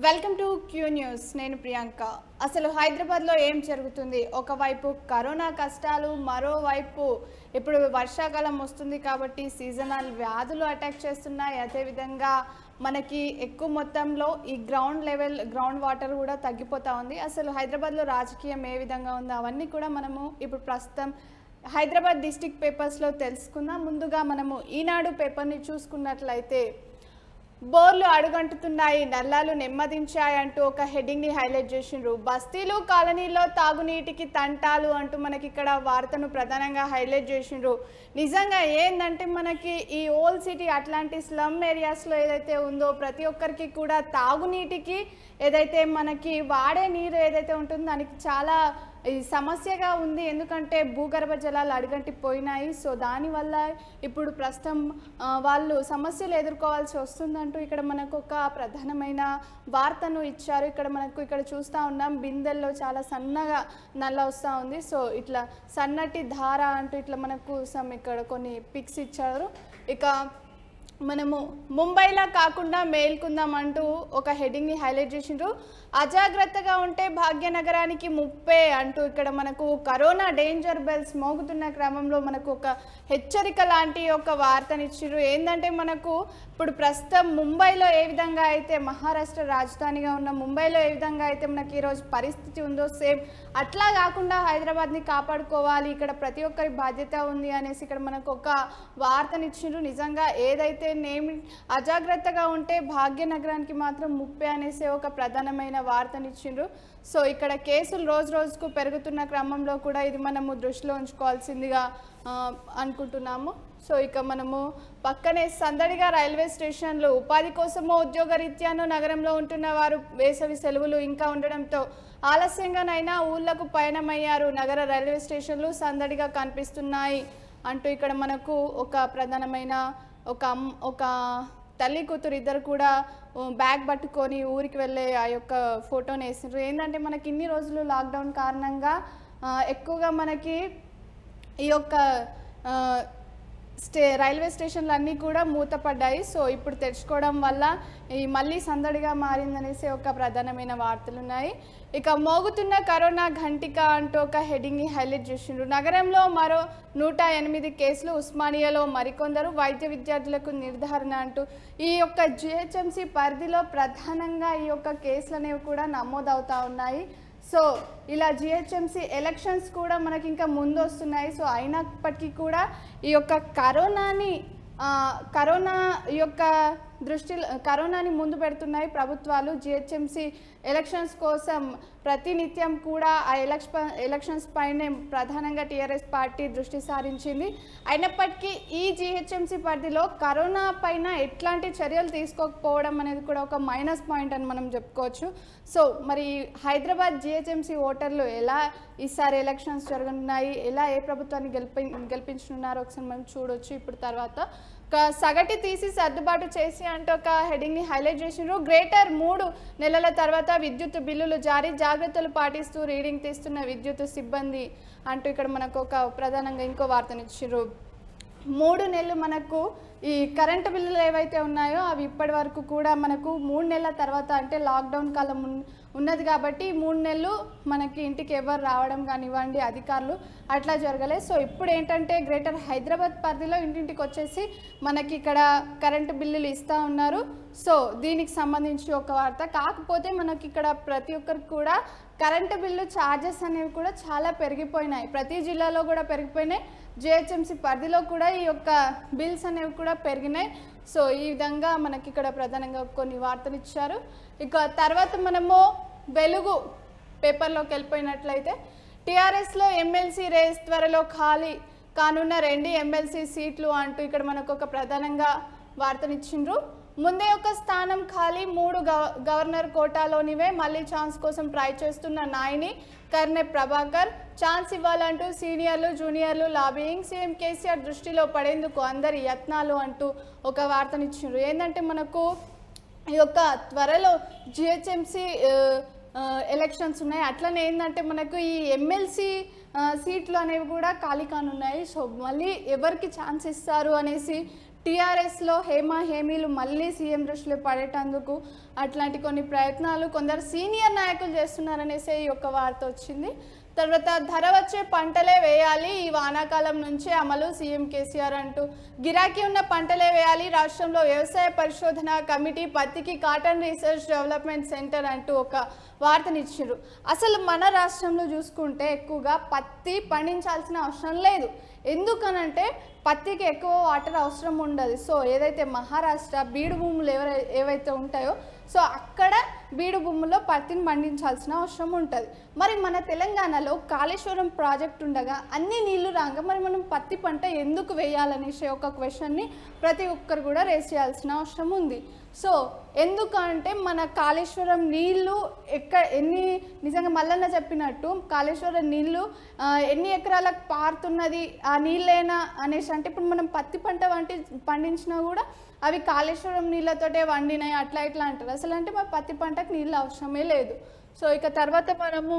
welcome to Q news నేను ప్రియాంక అసలు హైదరాబాద్లో ఏం జరుగుతుంది ఒకవైపు కరోనా కష్టాలు మరోవైపు ఇప్పుడు వర్షాకాలం వస్తుంది కాబట్టి సీజనల్ వ్యాధులు అటాక్ చేస్తున్నాయి అదేవిధంగా మనకి ఎక్కువ మొత్తంలో ఈ గ్రౌండ్ లెవెల్ గ్రౌండ్ వాటర్ కూడా తగ్గిపోతా ఉంది అసలు హైదరాబాద్లో రాజకీయం ఏ విధంగా ఉందో అవన్నీ కూడా మనము ఇప్పుడు ప్రస్తుతం హైదరాబాద్ డిస్టిక్ పేపర్స్లో తెలుసుకుందాం ముందుగా మనము ఈనాడు పేపర్ని చూసుకున్నట్లయితే బోర్లు అడుగంటుతున్నాయి నల్లాలు నెమ్మదించాయి అంటూ ఒక హెడ్డింగ్ ని హైలైట్ చేసిండ్రు బస్తీలు కాలనీలో తాగునీటికి తంటాలు అంటూ మనకి ఇక్కడ వార్తను ప్రధానంగా హైలైట్ చేసిండ్రు నిజంగా ఏందంటే మనకి ఈ ఓల్డ్ సిటీ అట్లాంటి స్లమ్ ఏరియాస్లో ఏదైతే ఉందో ప్రతి ఒక్కరికి కూడా తాగునీటికి ఏదైతే మనకి వాడే నీరు ఏదైతే ఉంటుందో దానికి చాలా ఇది సమస్యగా ఉంది ఎందుకంటే భూగర్భ జలాలు అడుగంటి పోయినాయి సో దానివల్ల ఇప్పుడు ప్రస్తుతం ఆ, వాళ్ళు సమస్యలు ఎదుర్కోవాల్సి వస్తుందంటూ ఇక్కడ మనకు ఒక ప్రధానమైన వార్తను ఇచ్చారు ఇక్కడ మనకు ఇక్కడ చూస్తూ ఉన్నాం బిందెల్లో చాలా సన్నగా నల్ల వస్తూ ఉంది సో ఇట్లా సన్నటి ధార అంటూ ఇట్లా మనకు సమ్ ఇక్కడ కొన్ని పిక్స్ ఇచ్చారు ఇక మనము ముంబైలా కాకుండా మేల్కుందాం అంటూ ఒక హెడ్డింగ్ని హైలైట్ చేసిండ్రు అజాగ్రత్తగా ఉంటే భాగ్యనగరానికి ముప్పే అంటూ ఇక్కడ మనకు కరోనా డేంజర్ బెల్స్ మోగుతున్న క్రమంలో మనకు ఒక హెచ్చరిక లాంటి ఒక వార్తనిచ్చిర్రు ఏంటంటే మనకు ఇప్పుడు ప్రస్తుతం ముంబైలో ఏ విధంగా అయితే మహారాష్ట్ర రాజధానిగా ఉన్న ముంబైలో ఏ విధంగా అయితే మనకి ఈరోజు పరిస్థితి ఉందో సేమ్ అట్లా కాకుండా హైదరాబాద్ని కాపాడుకోవాలి ఇక్కడ ప్రతి ఒక్కరి బాధ్యత ఉంది అనేసి ఇక్కడ మనకు ఒక వార్తనిచ్చిండ్రు నిజంగా ఏదైతే నేమి అజాగ్రత్తగా ఉంటే భాగ్యనగరానికి మాత్రం ముప్పే అనేసి ఒక ప్రధానమైన వార్తనిచ్చిండ్రు సో ఇక్కడ కేసులు రోజు రోజుకు పెరుగుతున్న క్రమంలో కూడా ఇది మనము దృష్టిలో ఉంచుకోవాల్సిందిగా ఆ, అనుకుంటున్నాము సో ఇక మనము పక్కనే సందడిగా రైల్వే స్టేషన్లు ఉపాధి కోసమో ఉద్యోగ రీత్యాను నగరంలో ఉంటున్న వారు వేసవి సెలవులు ఇంకా ఉండడంతో ఆలస్యంగానైనా ఊళ్ళకు పయనమయ్యారు నగర రైల్వే స్టేషన్లు సందడిగా కనిపిస్తున్నాయి అంటూ ఇక్కడ మనకు ఒక ప్రధానమైన ఒక అమ్ ఒక తల్లి కూతురు ఇద్దరు కూడా ఉ, బ్యాగ్ పట్టుకొని ఊరికి వెళ్ళే ఆ యొక్క ఫోటోని వేసిండ్రు ఏంటంటే మనకి ఇన్ని రోజులు లాక్డౌన్ కారణంగా ఆ, ఎక్కువగా మనకి ఈ యొక్క ఆ, స్టే రైల్వే స్టేషన్లు అన్నీ కూడా మూతపడ్డాయి సో ఇప్పుడు తెరుచుకోవడం వల్ల ఈ మళ్ళీ సందడిగా మారిందనేసి ఒక ప్రధానమైన వార్తలు ఉన్నాయి ఇక మోగుతున్న కరోనా ఘంటిక అంటూ ఒక హెడ్డింగ్ని హైలైట్ చేసిండ్రు నగరంలో మరో నూట ఎనిమిది కేసులు ఉస్మానియాలో మరికొందరు వైద్య విద్యార్థులకు నిర్ధారణ అంటూ ఈ యొక్క జిహెచ్ఎంసి పరిధిలో ప్రధానంగా ఈ యొక్క కేసులు అనేవి కూడా నమోదవుతా ఉన్నాయి సో ఇలా జిహెచ్ఎంసి ఎలక్షన్స్ కూడా మనకి ఇంకా ముందు వస్తున్నాయి సో అయినప్పటికీ కూడా ఈ యొక్క కరోనాని ఆ, కరోనా యొక్క దృష్టిలో కరోనాని ముందు పెడుతున్నాయి ప్రభుత్వాలు జిహెచ్ఎంసి ఎలక్షన్స్ కోసం ప్రతినిత్యం కూడా ఆ ఎలక్షన్ ఎలక్షన్స్ పైనే ప్రధానంగా టీఆర్ఎస్ పార్టీ దృష్టి సారించింది అయినప్పటికీ ఈ జిహెచ్ఎంసి పరిధిలో కరోనా పైన ఎట్లాంటి చర్యలు తీసుకోకపోవడం అనేది కూడా ఒక మైనస్ పాయింట్ అని మనం చెప్పుకోవచ్చు సో మరి హైదరాబాద్ జిహెచ్ఎంసి ఓటర్లు ఎలా ఈసారి ఎలక్షన్స్ జరగనున్నాయి ఎలా ఏ ప్రభుత్వాన్ని గెలిపి గెలిపించనున్నారో ఒకసారి మనం చూడొచ్చు ఇప్పుడు తర్వాత ఒక సగటి తీసి సర్దుబాటు చేసి అంటే ఒక హెడ్డింగ్ని హైలైట్ చేసిండ్రు గ్రేటర్ మూడు నెలల తర్వాత విద్యుత్ బిల్లులు జారీ జాగ్రత్తలు పాటిస్తూ రీడింగ్ తీస్తున్న విద్యుత్ సిబ్బంది అంటూ ఇక్కడ మనకు ఒక ప్రధానంగా ఇంకో వార్తనిచ్చిండ్రు మూడు నెలలు మనకు ఈ కరెంటు బిల్లులు ఏవైతే ఉన్నాయో అవి ఇప్పటి వరకు కూడా మనకు మూడు నెలల తర్వాత అంటే లాక్డౌన్ కాలం ఉన్- ఉన్నది కాబట్టి ఈ మూడు నెలలు మనకి ఇంటికి ఎవరు రావడం కానివ్వండి అధికారులు అట్లా జరగలేదు సో ఇప్పుడు ఏంటంటే గ్రేటర్ హైదరాబాద్ పరిధిలో ఇంటింటికి వచ్చేసి మనకి ఇక్కడ కరెంటు బిల్లులు ఇస్తూ ఉన్నారు సో దీనికి సంబంధించి ఒక వార్త కాకపోతే మనకి ఇక్కడ ప్రతి ఒక్కరికి కూడా కరెంటు బిల్లు ఛార్జెస్ అనేవి కూడా చాలా పెరిగిపోయినాయి ప్రతి జిల్లాలో కూడా పెరిగిపోయినాయి జిహెచ్ఎంసి పరిధిలో కూడా ఈ యొక్క బిల్స్ అనేవి కూడా పెరిగినాయి సో ఈ విధంగా మనకి ఇక్కడ ప్రధానంగా కొన్ని వార్తలు ఇచ్చారు ఇక తర్వాత మనము వెలుగు పేపర్లోకి వెళ్ళిపోయినట్లయితే టీఆర్ఎస్లో ఎమ్మెల్సీ రేస్ త్వరలో ఖాళీ కానున్న రెండు ఎమ్మెల్సీ సీట్లు అంటూ ఇక్కడ మనకు ఒక ప్రధానంగా వార్తనిచ్చిండ్రు ముందే ఒక స్థానం ఖాళీ మూడు గవ గవర్నర్ కోటాలోనివే మళ్ళీ ఛాన్స్ కోసం ట్రై చేస్తున్న నాయని కర్నె ప్రభాకర్ ఛాన్స్ ఇవ్వాలంటూ సీనియర్లు జూనియర్లు లాబియింగ్ సీఎం కేసీఆర్ దృష్టిలో పడేందుకు అందరి యత్నాలు అంటూ ఒక వార్తనిచ్చిండ్రు ఏంటంటే మనకు ఈ యొక్క త్వరలో జిహెచ్ఎంసి ఎలక్షన్స్ ఉన్నాయి అట్లనే ఏంటంటే మనకు ఈ ఎమ్మెల్సీ సీట్లు అనేవి కూడా ఖాళీ కానున్నాయి సో మళ్ళీ ఎవరికి ఛాన్స్ ఇస్తారు అనేసి టీఆర్ఎస్లో హేమ హేమీలు మళ్ళీ సీఎం దృష్టిలో పడేటందుకు అట్లాంటి కొన్ని ప్రయత్నాలు కొందరు సీనియర్ నాయకులు చేస్తున్నారనేసి ఈ యొక్క వార్త వచ్చింది తర్వాత ధర వచ్చే పంటలే వేయాలి ఈ వానాకాలం నుంచి అమలు సీఎం కేసీఆర్ అంటూ గిరాకీ ఉన్న పంటలే వేయాలి రాష్ట్రంలో వ్యవసాయ పరిశోధన కమిటీ పత్తికి కాటన్ రీసెర్చ్ డెవలప్మెంట్ సెంటర్ అంటూ ఒక వార్తనిచ్చారు అసలు మన రాష్ట్రంలో చూసుకుంటే ఎక్కువగా పత్తి పండించాల్సిన అవసరం లేదు ఎందుకనంటే పత్తికి ఎక్కువ వాటర్ అవసరం ఉండదు సో ఏదైతే మహారాష్ట్ర బీడు భూములు ఎవరై ఏవైతే ఉంటాయో సో అక్కడ బీడు భూముల్లో పత్తిని పండించాల్సిన అవసరం ఉంటుంది మరి మన తెలంగాణలో కాళేశ్వరం ప్రాజెక్ట్ ఉండగా అన్ని నీళ్లు రాగా మరి మనం పత్తి పంట ఎందుకు వేయాలనేసి ఒక క్వశ్చన్ని ప్రతి ఒక్కరు కూడా రేస్ చేయాల్సిన అవసరం ఉంది సో ఎందుకంటే మన కాళేశ్వరం నీళ్లు ఎక్కడ ఎన్ని నిజంగా మల్లన్న చెప్పినట్టు కాళేశ్వరం నీళ్లు ఆ, ఎన్ని ఎకరాలకు పారుతున్నది ఆ నీళ్ళేనా అనేసి అంటే ఇప్పుడు మనం పత్తి పంట వంటి పండించినా కూడా అవి కాళేశ్వరం నీళ్ళతోటే వండినాయి అట్లా ఇట్లా అంటారు అసలు అంటే మా పత్తి పంటకు నీళ్ళు అవసరమే లేదు సో ఇక తర్వాత మనము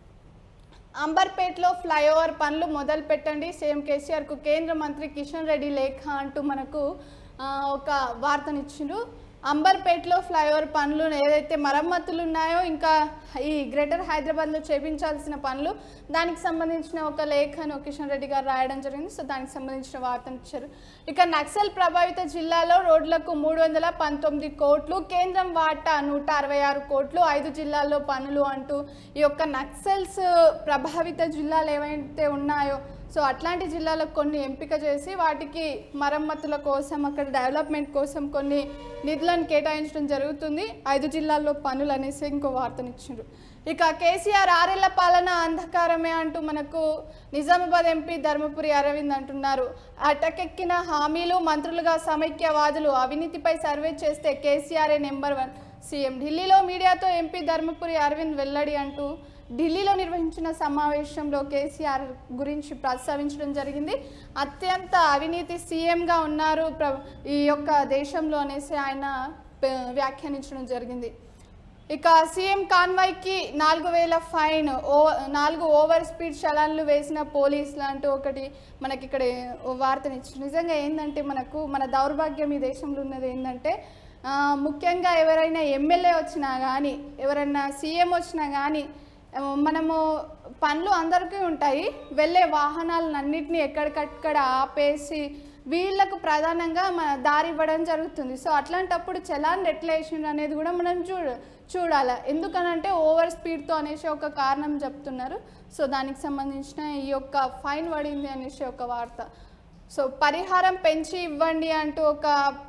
అంబర్పేటలో ఫ్లైఓవర్ పనులు మొదలు పెట్టండి సీఎం కేసీఆర్కు కేంద్ర మంత్రి కిషన్ రెడ్డి లేఖ అంటూ మనకు ఆ, ఒక వార్తనిచ్చిండ్రు అంబర్పేటలో ఫ్లైఓవర్ పనులు ఏదైతే మరమ్మతులు ఉన్నాయో ఇంకా ఈ గ్రేటర్ హైదరాబాద్లో చేపించాల్సిన పనులు దానికి సంబంధించిన ఒక లేఖను కిషన్ రెడ్డి గారు రాయడం జరిగింది సో దానికి సంబంధించిన వార్తను ఇచ్చారు ఇక నక్సల్ ప్రభావిత జిల్లాలో రోడ్లకు మూడు వందల పంతొమ్మిది కోట్లు కేంద్రం వాటా నూట అరవై ఆరు కోట్లు ఐదు జిల్లాల్లో పనులు అంటూ ఈ యొక్క నక్సల్స్ ప్రభావిత జిల్లాలు ఏవైతే ఉన్నాయో సో అట్లాంటి జిల్లాలకు కొన్ని ఎంపిక చేసి వాటికి మరమ్మతుల కోసం అక్కడ డెవలప్మెంట్ కోసం కొన్ని నిధులను కేటాయించడం జరుగుతుంది ఐదు జిల్లాల్లో పనులు అనేసి ఇంకో వార్తనిచ్చారు ఇక కేసీఆర్ ఆరేళ్ల పాలన అంధకారమే అంటూ మనకు నిజామాబాద్ ఎంపీ ధర్మపురి అరవింద్ అంటున్నారు అటకెక్కిన హామీలు మంత్రులుగా సమైక్యవాదులు అవినీతిపై సర్వే చేస్తే కేసీఆర్ఏ నెంబర్ వన్ సీఎం ఢిల్లీలో మీడియాతో ఎంపీ ధర్మపురి అరవింద్ వెల్లడి అంటూ ఢిల్లీలో నిర్వహించిన సమావేశంలో కేసీఆర్ గురించి ప్రస్తావించడం జరిగింది అత్యంత అవినీతి సీఎంగా ఉన్నారు ప్ర ఈ యొక్క దేశంలో అనేసి ఆయన ప- వ్యాఖ్యానించడం జరిగింది ఇక సీఎం కాన్వాయ్కి నాలుగు వేల ఫైన్ ఓ నాలుగు ఓవర్ స్పీడ్ చలాన్లు వేసిన పోలీసులు అంటూ ఒకటి మనకి ఇక్కడ ఓ వార్తనిచ్చారు నిజంగా ఏంటంటే మనకు మన దౌర్భాగ్యం ఈ దేశంలో ఉన్నది ఏంటంటే ఆ, ముఖ్యంగా ఎవరైనా ఎమ్మెల్యే వచ్చినా కానీ ఎవరైనా సీఎం వచ్చినా కానీ ఆ, మనము పనులు అందరికీ ఉంటాయి వెళ్ళే వాహనాలన్నింటినీ ఎక్కడికక్కడ ఆపేసి వీళ్ళకు ప్రధానంగా మన దారి ఇవ్వడం జరుగుతుంది సో అట్లాంటప్పుడు చలాన్ ఎట్లా వేసిండ్రు అనేది కూడా మనం చూడ చూడాలి ఎందుకనంటే ఓవర్ స్పీడ్తో అనేసి ఒక కారణం చెప్తున్నారు సో దానికి సంబంధించిన ఈ యొక్క ఫైన్ పడింది అనేసి ఒక వార్త సో పరిహారం పెంచి ఇవ్వండి అంటూ ఒక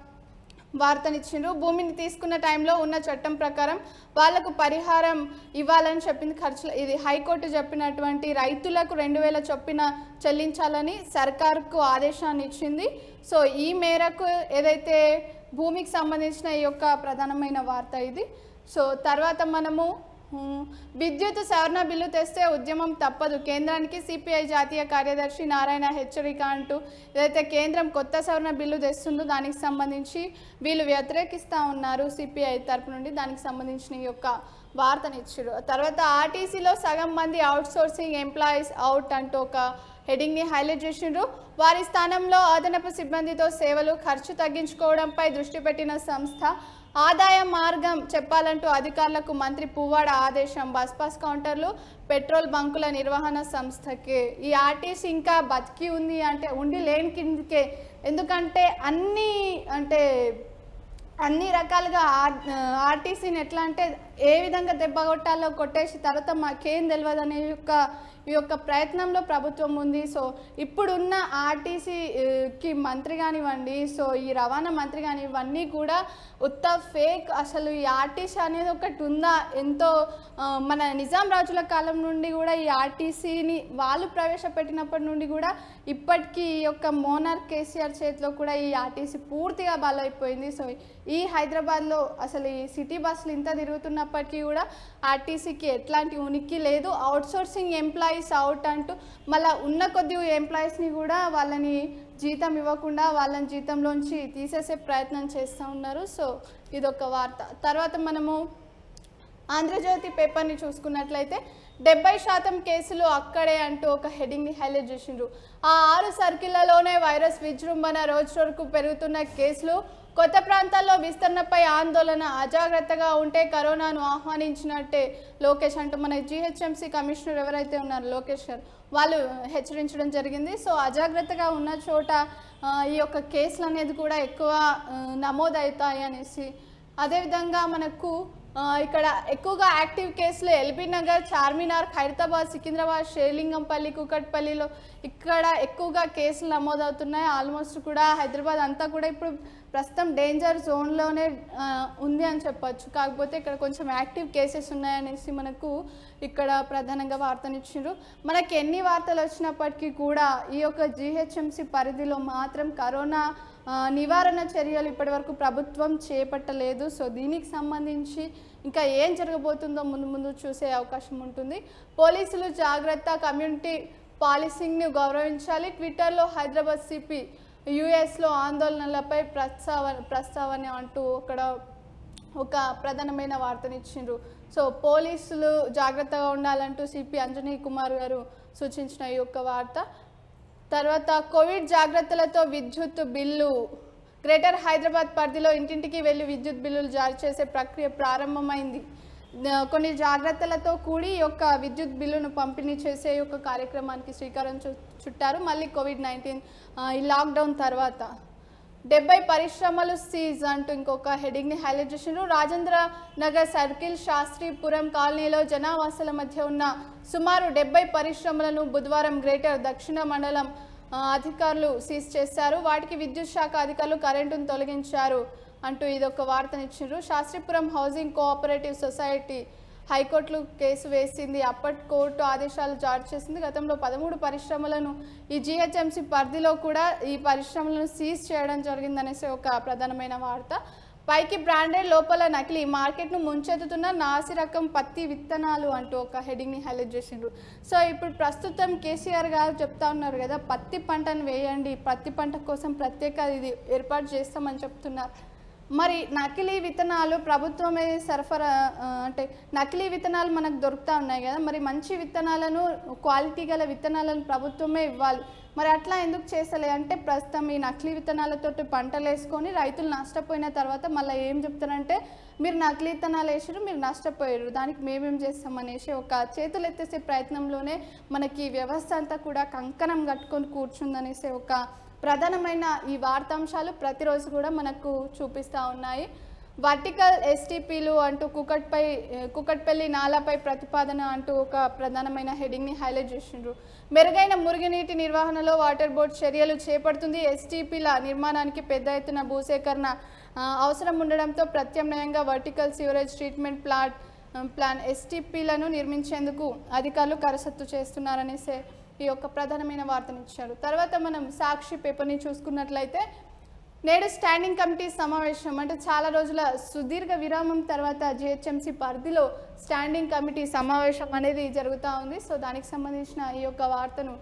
వార్తనిచ్చిండ్రు భూమిని తీసుకున్న టైంలో ఉన్న చట్టం ప్రకారం వాళ్లకు పరిహారం ఇవ్వాలని చెప్పింది ఖర్చులు ఇది హైకోర్టు చెప్పినటువంటి రైతులకు రెండు వేల చొప్పున చెల్లించాలని సర్కార్కు ఆదేశాన్ని ఇచ్చింది సో ఈ మేరకు ఏదైతే భూమికి సంబంధించిన ఈ యొక్క ప్రధానమైన వార్త ఇది సో తర్వాత మనము ఉమ్, విద్యుత్ సవరణ బిల్లు తెస్తే ఉద్యమం తప్పదు కేంద్రానికి సిపిఐ జాతీయ కార్యదర్శి నారాయణ హెచ్చరిక అంటూ ఏదైతే కేంద్రం కొత్త సవరణ బిల్లు తెస్తుందో దానికి సంబంధించి వీళ్ళు వ్యతిరేకిస్తూ ఉన్నారు సిపిఐ తరపు నుండి దానికి సంబంధించిన ఈ యొక్క వార్తనిచ్చారు తర్వాత ఆర్టీసీలో సగం మంది అవుట్ సోర్సింగ్ ఎంప్లాయీస్ అవుట్ అంటూ ఒక హెడింగ్ని హైలైట్ చేసిండ్రు వారి స్థానంలో అదనపు సిబ్బందితో సేవలు ఖర్చు తగ్గించుకోవడంపై దృష్టి పెట్టిన సంస్థ ఆదాయ మార్గం చెప్పాలంటూ అధికారులకు మంత్రి పువ్వాడ ఆదేశం బస్ పాస్ కౌంటర్లు పెట్రోల్ బంకుల నిర్వహణ సంస్థకి ఈ ఆర్టీసీ ఇంకా బతికి ఉంది అంటే ఉండి లేని కిందకే ఎందుకంటే అన్ని అంటే అన్ని రకాలుగా ఆర్ ఆర్టీసీని ఎట్లా అంటే ఏ విధంగా దెబ్బ కొట్టాలో కొట్టేసి తర్వాత మాకేం తెలియదు అనే యొక్క ఈ యొక్క ప్రయత్నంలో ప్రభుత్వం ఉంది సో ఇప్పుడున్న ఆర్టీసీకి మంత్రి కానివ్వండి సో ఈ రవాణా మంత్రి కానీ ఇవన్నీ కూడా ఉత్త ఫేక్ అసలు ఈ ఆర్టీసీ అనేది ఒకటి ఉందా ఎంతో ఆ, మన నిజాం రాజుల కాలం నుండి కూడా ఈ ఆర్టీసీని వాళ్ళు ప్రవేశపెట్టినప్పటి నుండి కూడా ఇప్పటికీ ఈ యొక్క మోనార్ కేసీఆర్ చేతిలో కూడా ఈ ఆర్టీసీ పూర్తిగా బలైపోయింది సో ఈ హైదరాబాద్లో అసలు ఈ సిటీ బస్సులు ఇంత తిరుగుతున్నప్పటికీ కూడా ఆర్టీసీకి ఎట్లాంటి ఉనికి లేదు అవుట్సోర్సింగ్ ఎంప్లాయీస్ అవుట్ అంటూ మళ్ళీ ఉన్న కొద్ది ఎంప్లాయీస్ని కూడా వాళ్ళని జీతం ఇవ్వకుండా వాళ్ళని జీతంలోంచి తీసేసే ప్రయత్నం చేస్తూ ఉన్నారు సో ఇదొక వార్త తర్వాత మనము ఆంధ్రజ్యోతి పేపర్ని చూసుకున్నట్లయితే డెబ్బై శాతం కేసులు అక్కడే అంటూ ఒక హెడింగ్ని హైలైట్ చేసిండ్రు ఆ ఆరు సర్కిళ్లలోనే వైరస్ విజృంభణ రోజు రోజుకు పెరుగుతున్న కేసులు కొత్త ప్రాంతాల్లో విస్తరణపై ఆందోళన అజాగ్రత్తగా ఉంటే కరోనాను ఆహ్వానించినట్టే లోకేష్ అంటూ మన జిహెచ్ఎంసీ కమిషనర్ ఎవరైతే ఉన్నారో లోకేష్ గారు వాళ్ళు హెచ్చరించడం జరిగింది సో అజాగ్రత్తగా ఉన్న చోట ఆ, ఈ యొక్క కేసులు అనేది కూడా ఎక్కువ ఆ, నమోదవుతాయి అనేసి అదేవిధంగా మనకు ఆ, ఇక్కడ ఎక్కువగా యాక్టివ్ కేసులు ఎల్బీ నగర్ చార్మినార్ ఖైరతాబాద్ సికింద్రాబాద్ షేర్లింగంపల్లి కుకట్పల్లిలో ఇక్కడ ఎక్కువగా కేసులు నమోదవుతున్నాయి ఆల్మోస్ట్ కూడా హైదరాబాద్ అంతా కూడా ఇప్పుడు ప్రస్తుతం డేంజర్ జోన్లోనే ఆ, ఉంది అని చెప్పొచ్చు కాకపోతే ఇక్కడ కొంచెం యాక్టివ్ కేసెస్ ఉన్నాయనేసి మనకు ఇక్కడ ప్రధానంగా వార్తనిచ్చారు మనకి ఎన్ని వార్తలు వచ్చినప్పటికీ కూడా ఈ యొక్క జిహెచ్ఎంసి పరిధిలో మాత్రం కరోనా ఆ, నివారణ చర్యలు ఇప్పటివరకు ప్రభుత్వం చేపట్టలేదు సో దీనికి సంబంధించి ఇంకా ఏం జరగబోతుందో ముందు ముందు చూసే అవకాశం ఉంటుంది పోలీసులు జాగ్రత్త కమ్యూనిటీ పాలసింగ్ని గౌరవించాలి ట్విట్టర్లో హైదరాబాద్ సిపి యుఎస్లో ఆందోళనలపై ప్రస్తావన ప్రస్తావన అంటూ అక్కడ ఒక ప్రధానమైన వార్తనిచ్చిండ్రు సో పోలీసులు జాగ్రత్తగా ఉండాలంటూ సిపి అంజనీ కుమార్ గారు సూచించిన ఈ యొక్క వార్త తర్వాత కోవిడ్ జాగ్రత్తలతో విద్యుత్ బిల్లు గ్రేటర్ హైదరాబాద్ పరిధిలో ఇంటింటికి వెళ్ళి విద్యుత్ బిల్లులు జారీ చేసే ప్రక్రియ ప్రారంభమైంది ద- కొన్ని జాగ్రత్తలతో కూడి ఈ యొక్క విద్యుత్ బిల్లును పంపిణీ చేసే ఈ యొక్క కార్యక్రమానికి శ్రీకారం చు- చుట్టారు మళ్ళీ కోవిడ్ నైన్టీన్ ఈ లాక్డౌన్ తర్వాత డెబ్బై పరిశ్రమలు సీజ్ అంటూ ఇంకొక హెడింగ్ని హైలైట్ చేసిండ్రు రాజేంద్ర నగర్ సర్కిల్ శాస్త్రీపురం కాలనీలో జనావాసాల మధ్య ఉన్న సుమారు డెబ్బై పరిశ్రమలను బుధవారం గ్రేటర్ దక్షిణ మండలం ఆ, అధికారులు సీజ్ చేశారు వాటికి విద్యుత్ శాఖ అధికారులు కరెంటును తొలగించారు అంటూ ఇదొక వార్తనిచ్చిండ్రు శాస్త్రీపురం హౌసింగ్ కోఆపరేటివ్ సొసైటీ హైకోర్టులో కేసు వేసింది అప్పటి కోర్టు ఆదేశాలు జారీ చేసింది గతంలో పదమూడు పరిశ్రమలను ఈ జిహెచ్ఎంసీ పరిధిలో కూడా ఈ పరిశ్రమలను సీజ్ చేయడం జరిగిందనేసి ఒక ప్రధానమైన వార్త పైకి బ్రాండెడ్ లోపల నకిలీ మార్కెట్ను ముంచెత్తుతున్న నాసి రకం పత్తి విత్తనాలు అంటూ ఒక హెడింగ్ని హైలైట్ చేసిండ్రు సో ఇప్పుడు ప్రస్తుతం కేసీఆర్ గారు చెప్తా ఉన్నారు కదా పత్తి పంటను వేయండి పత్తి పంట కోసం ప్రత్యేక ఇది ఏర్పాటు చేస్తామని చెప్తున్నారు మరి నకిలీ విత్తనాలు ప్రభుత్వమే సరఫరా ఆ, అంటే నకిలీ విత్తనాలు మనకు దొరుకుతూ ఉన్నాయి కదా మరి మంచి విత్తనాలను క్వాలిటీ గల విత్తనాలను ప్రభుత్వమే ఇవ్వాలి మరి అట్లా ఎందుకు చేస్తలే అంటే ప్రస్తుతం ఈ నకిలీ విత్తనాలతోటి పంటలు వేసుకొని రైతులు నష్టపోయిన తర్వాత మళ్ళీ ఏం చెప్తారంటే మీరు నకిలీ విత్తనాలు వేసారు మీరు నష్టపోయారు దానికి మేమేం చేస్తాం అనేసి ఒక చేతులు ఎత్తేసే ప్రయత్నంలోనే మనకి ఈ వ్యవస్థ అంతా కూడా కంకణం కట్టుకొని కూర్చుందనేసి ఒక ప్రధానమైన ఈ వార్తాంశాలు ప్రతిరోజు కూడా మనకు చూపిస్తూ ఉన్నాయి వర్టికల్ ఎస్టీపీలు అంటూ కుకట్పై కుకట్పల్లి నాలాపై ప్రతిపాదన అంటూ ఒక ప్రధానమైన హెడింగ్ని హైలైట్ చేసిండ్రు మెరుగైన మురుగునీటి నిర్వహణలో వాటర్ బోర్డ్ చర్యలు చేపడుతుంది ఎస్టీపీల నిర్మాణానికి పెద్ద ఎత్తున భూసేకరణ ఆ, అవసరం ఉండడంతో ప్రత్యామ్నాయంగా వర్టికల్ సివరేజ్ ట్రీట్మెంట్ ప్లాంట్ ఆ, ప్లాన్ ఎస్టీపీలను నిర్మించేందుకు అధికారులు కరసత్తు చేస్తున్నారనేసే ఈ యొక్క ప్రధానమైన వార్తనిచ్చారు తర్వాత మనం సాక్షి పేపర్ని చూసుకున్నట్లయితే నేడు స్టాండింగ్ కమిటీ సమావేశం అంటే చాలా రోజుల సుదీర్ఘ విరామం తర్వాత జిహెచ్ఎంసీ పరిధిలో స్టాండింగ్ కమిటీ సమావేశం అనేది జరుగుతూ ఉంది సో దానికి సంబంధించిన ఈ యొక్క వార్తను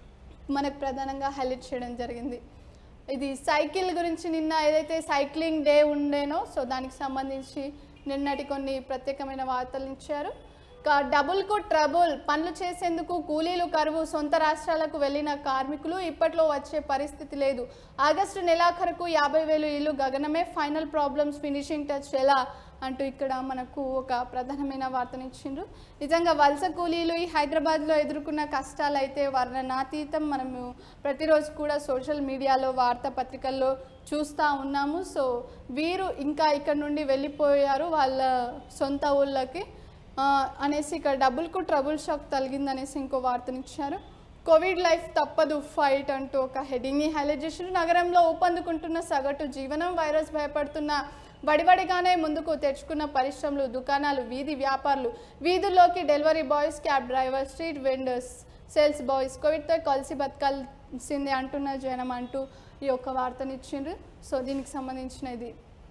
మనకు ప్రధానంగా హైలైట్ చేయడం జరిగింది ఇది సైకిల్ గురించి నిన్న ఏదైతే సైక్లింగ్ డే ఉండేనో సో దానికి సంబంధించి నిన్నటి కొన్ని ప్రత్యేకమైన వార్తలు ఇచ్చారు ఇక డబుల్కు ట్రబుల్ పనులు చేసేందుకు కూలీలు కరువు సొంత రాష్ట్రాలకు వెళ్ళిన కార్మికులు ఇప్పట్లో వచ్చే పరిస్థితి లేదు ఆగస్టు నెలాఖరుకు యాభై వేలు ఇల్లు గగనమే ఫైనల్ ప్రాబ్లమ్స్ ఫినిషింగ్ టచ్ ఎలా అంటూ ఇక్కడ మనకు ఒక ప్రధానమైన వార్తనిచ్చిండ్రు నిజంగా వలస కూలీలు ఈ హైదరాబాద్లో ఎదుర్కొన్న కష్టాలు అయితే వర్ణనాతీతం మనము ప్రతిరోజు కూడా సోషల్ మీడియాలో వార్తాపత్రికల్లో చూస్తూ ఉన్నాము సో వీరు ఇంకా ఇక్కడ నుండి వెళ్ళిపోయారు వాళ్ళ సొంత ఊళ్ళకి ఆ, అనేసి ఇక్కడ డబుల్కు ట్రబుల్ షాక్ తగిలిందనేసి ఇంకో వార్తనిచ్చారు కోవిడ్ లైఫ్ తప్పదు ఫైట్ అంటూ ఒక హెడింగ్ని హైలైట్ చేశారు నగరంలో ఊపందుకుంటున్న సగటు జీవనం వైరస్ భయపడుతున్న వడివడిగానే ముందుకు తెచ్చుకున్న పరిశ్రమలు దుకాణాలు వీధి వ్యాపారులు వీధుల్లోకి delivery boys cab driver street vendors sales boys కోవిడ్తో కలిసి బతకాల్సిందే అంటున్న జనం అంటూ ఈ యొక్క వార్తనిచ్చిండ్రు సో దీనికి సంబంధించిన ఇది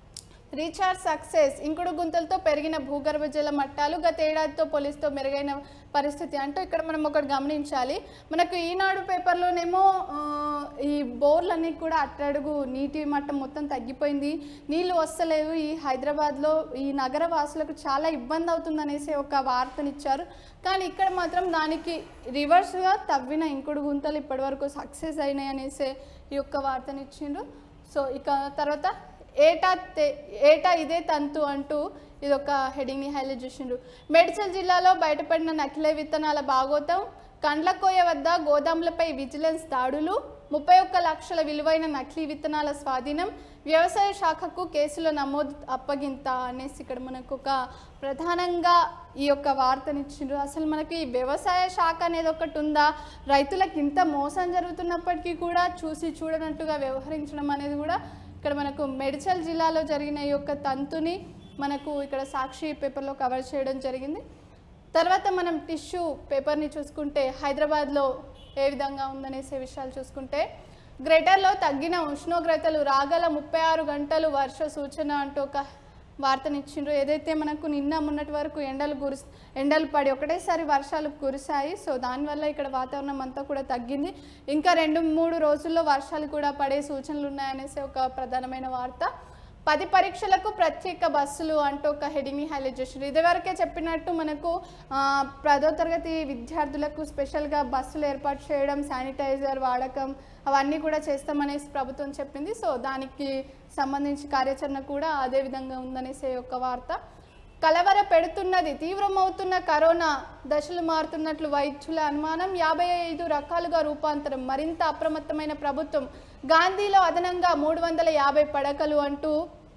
రీఛార్జ్ సక్సెస్ ఇంకుడు గుంతలతో పెరిగిన భూగర్భ జల మట్టాలు గత ఏడాదితో పోలిస్తూ మెరుగైన పరిస్థితి అంటూ ఇక్కడ మనం ఒకటి గమనించాలి మనకు ఈనాడు పేపర్లోనేమో ఆ, ఈ బోర్లన్నీ కూడా అట్టడుగు నీటి మట్టం మొత్తం తగ్గిపోయింది నీళ్లు వస్తలేవు ఈ హైదరాబాద్లో ఈ నగర వాసులకు చాలా ఇబ్బంది అవుతుందనేసి ఒక వార్తనిచ్చారు కానీ ఇక్కడ మాత్రం దానికి రివర్స్గా తవ్విన ఇంకుడు గుంతలు ఇప్పటివరకు సక్సెస్ అయినాయి అనేసి ఈ యొక్క వార్తనిచ్చిండ్రు సో ఇక తర్వాత ఏటా తే- ఏటా ఇదే తంతు అంటూ ఇది ఒక హెడింగ్ని హైలైట్ చేసిండ్రు మేడ్చల్ జిల్లాలో బయటపడిన నకిలీ విత్తనాల భాగోతం కండ్లకోయ వద్ద గోదాములపై విజిలెన్స్ దాడులు ముప్పై ఒక్క లక్షల విలువైన నకిలీ విత్తనాల స్వాధీనం వ్యవసాయ శాఖకు కేసుల నమోదు అప్పగింత అనేసి ఇక్కడ మనకు ఒక ప్రధానంగా ఈ యొక్క వార్తనిచ్చిండ్రు అసలు మనకి ఈ వ్యవసాయ శాఖ అనేది ఒకటి ఉందా రైతులకు ఇంత మోసం జరుగుతున్నప్పటికీ కూడా చూసి చూడనట్టుగా వ్యవహరించడం అనేది కూడా ఇక్కడ మనకు మెడిచల్ జిల్లాలో జరిగిన ఈ యొక్క తంతుని మనకు ఇక్కడ సాక్షి పేపర్లో కవర్ చేయడం జరిగింది తర్వాత మనం టిష్యూ పేపర్ని చూసుకుంటే హైదరాబాద్లో ఏ విధంగా ఉందనేసే విషయాలు చూసుకుంటే గ్రేటర్లో తగ్గిన ఉష్ణోగ్రతలు రాగల ముప్పై ఆరు గంటలు వర్ష సూచన అంటూ ఒక వార్తనిచ్చిండ్రు ఏదైతే మనకు నిన్న మొన్నటి వరకు ఎండలు కురి ఎండలు పడి ఒకటేసారి వర్షాలు కురిశాయి సో దానివల్ల ఇక్కడ వాతావరణం అంతా కూడా తగ్గింది ఇంకా రెండు మూడు రోజుల్లో వర్షాలు కూడా పడే సూచనలు ఉన్నాయనేసి ఒక ప్రధానమైన వార్త పది పరీక్షలకు ప్రత్యేక బస్సులు అంటూ ఒక హెడింగ్ని హైలైట్ చేసిండ్రు ఇదివరకే చెప్పినట్టు మనకు ఆ, పదో తరగతి విద్యార్థులకు స్పెషల్గా బస్సులు ఏర్పాటు చేయడం శానిటైజర్ వాడకం అవన్నీ కూడా చేస్తామనేసి ప్రభుత్వం చెప్పింది సో దానికి సంబంధించి కార్యాచరణ కూడా అదే విధంగా ఉందనేసి ఒక వార్త కలవర పెడుతున్నది తీవ్రమవుతున్న కరోనా దశలు మారుతున్నట్లు వైద్యుల అనుమానం యాభై ఐదు రకాలుగా రూపాంతరం మరింత అప్రమత్తమైన ప్రభుత్వం గాంధీలో అదనంగా మూడు వందల యాభై పడకలు అంటూ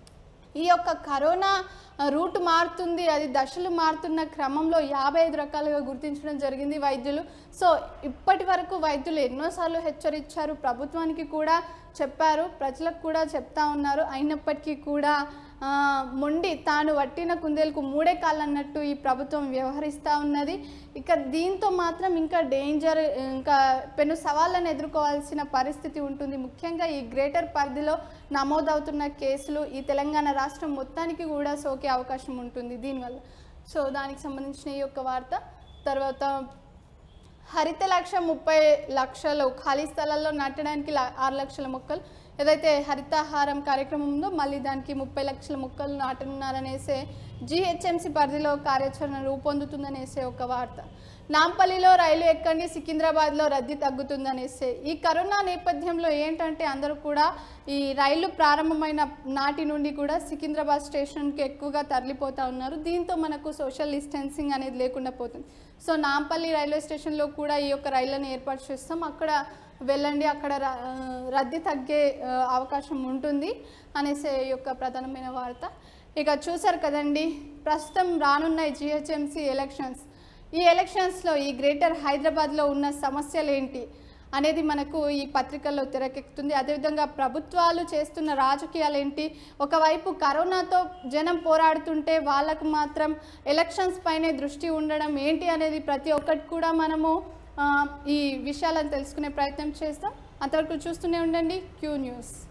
ఈ యొక్క కరోనా ఆ, రూట్ మారుతుంది అది దశలు మారుతున్న క్రమంలో యాభై ఐదు రకాలుగా గుర్తించడం జరిగింది వైద్యులు సో ఇప్పటి వరకు వైద్యులు ఎన్నోసార్లు హెచ్చరించారు ప్రభుత్వానికి కూడా చెప్పారు ప్రజలకు కూడా చెప్తా ఉన్నారు అయినప్పటికీ కూడా ఆ, మొండి తాను వట్టిన కుందేలకు మూడే కాళ్ళు అన్నట్టు ఈ ప్రభుత్వం వ్యవహరిస్తూ ఉన్నది ఇక దీంతో మాత్రం ఇంకా డేంజర్ ఇంకా పెను సవాళ్ళను ఎదుర్కోవాల్సిన పరిస్థితి ఉంటుంది ముఖ్యంగా ఈ గ్రేటర్ పరిధిలో నమోదవుతున్న కేసులు ఈ తెలంగాణ రాష్ట్రం మొత్తానికి కూడా సోకే అవకాశం ఉంటుంది దీనివల్ల సో దానికి సంబంధించిన ఈ యొక్క వార్త తర్వాత హరిత లక్ష్యం ముప్పై లక్షలు ఖాళీ స్థలాల్లో నాటడానికి ల- ఆరు లక్షల మొక్కలు ఏదైతే హరితహారం కార్యక్రమం ఉందో మళ్ళీ దానికి ముప్పై లక్షల మొక్కలు నాటనున్నారనేసే జిహెచ్ఎంసి పరిధిలో కార్యాచరణ రూపొందుతుందనేసే ఒక వార్త నాంపల్లిలో రైలు ఎక్కండి సికింద్రాబాద్లో రద్దీ తగ్గుతుందనేసే ఈ కరోనా నేపథ్యంలో ఏంటంటే అందరూ కూడా ఈ రైలు ప్రారంభమైన నాటి నుండి కూడా సికింద్రాబాద్ స్టేషన్కి ఎక్కువగా తరలిపోతూ ఉన్నారు దీంతో మనకు సోషల్ డిస్టెన్సింగ్ అనేది లేకుండా పోతుంది సో నాంపల్లి రైల్వే స్టేషన్లో కూడా ఈ యొక్క రైళ్లను ఏర్పాటు చేస్తాం అక్కడ వెళ్ళండి అక్కడ ర- ఆ, రద్దీ తగ్గే ఆ, అవకాశం ఉంటుంది అనేసే ఈ యొక్క ప్రధానమైన వార్త ఇక చూసారు కదండి ప్రస్తుతం రానున్న జిహెచ్ఎంసీ ఎలక్షన్స్ ఈ ఎలక్షన్స్లో ఈ గ్రేటర్ హైదరాబాద్లో ఉన్న సమస్యలు ఏంటి అనేది మనకు ఈ పత్రికల్లో తెరకెక్కుతుంది అదేవిధంగా ప్రభుత్వాలు చేస్తున్న రాజకీయాలు ఏంటి ఒకవైపు కరోనాతో జనం పోరాడుతుంటే వాళ్ళకు మాత్రం ఎలక్షన్స్ పైనే దృష్టి ఉండడం ఏంటి అనేది ప్రతి ఒక్కటి కూడా మనము ఆ, ఈ విషయాలను తెలుసుకునే ప్రయత్నం చేస్తాం అంతవరకు చూస్తూనే ఉండండి క్యూ న్యూస్